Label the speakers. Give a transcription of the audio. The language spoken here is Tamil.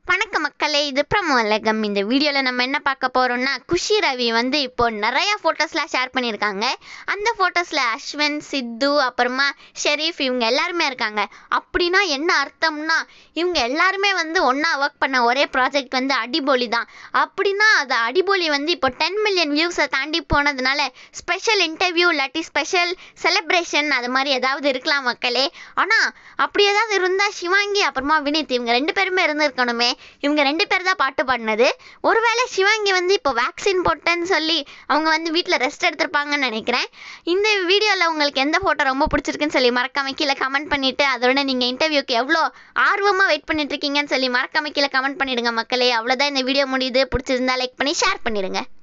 Speaker 1: வணக்கம் மக்களே இது பிரமோ உலகம் இந்த வீடியோவில் நம்ம என்ன பார்க்க போகிறோம்னா குஷி ரவி வந்து இப்போ நிறையா ஃபோட்டோஸ்லாம் ஷேர் பண்ணியிருக்காங்க அந்த ஃபோட்டோஸில் அஸ்வின் சித்து அப்புறமா ஷெரீஃப் இவங்க எல்லாருமே இருக்காங்க அப்படின்னா என்ன அர்த்தம்னா இவங்க எல்லாருமே வந்து ஒன்றா ஒர்க் பண்ண ஒரே ப்ராஜெக்ட் வந்து அடிபொலி தான் அப்படின்னா அது அடிபொலி வந்து இப்போ டென் மில்லியன் வியூஸை தாண்டி போனதுனால ஸ்பெஷல் இன்டர்வியூ இல்லாட்டி ஸ்பெஷல் செலிப்ரேஷன் அது மாதிரி ஏதாவது இருக்கலாம் மக்களே ஆனால் அப்படி ஏதாவது இருந்தால் சிவாங்கி அப்புறமா வினித் இவங்க ரெண்டு பேருமே இருந்திருக்கணுமே இவங்க ரெண்டு பேர் தான் பாட்டு பாடினது ஒருவேளை சிவாங்கி வந்து இப்போ வேக்சின் போட்டேன்னு சொல்லி அவங்க வந்து வீட்டில் ரெஸ்ட் எடுத்திருப்பாங்கன்னு நினைக்கிறேன் இந்த வீடியோவில் உங்களுக்கு எந்த ஃபோட்டோ ரொம்ப பிடிச்சிருக்குன்னு சொல்லி மறக்காம கீழே கமெண்ட் பண்ணிவிட்டு அதோட நீங்கள் இன்டர்வியூக்கு எவ்வளோ ஆர்வமாக வெயிட் பண்ணிட்டு இருக்கீங்கன்னு சொல்லி மறக்காம கீழே கமெண்ட் பண்ணிடுங்க மக்களே அவ்வளோதான் இந்த வீடியோ முடியுது பிடிச்சிருந்தா லைக் பண்ணி ஷேர் பண்ணிடுங்க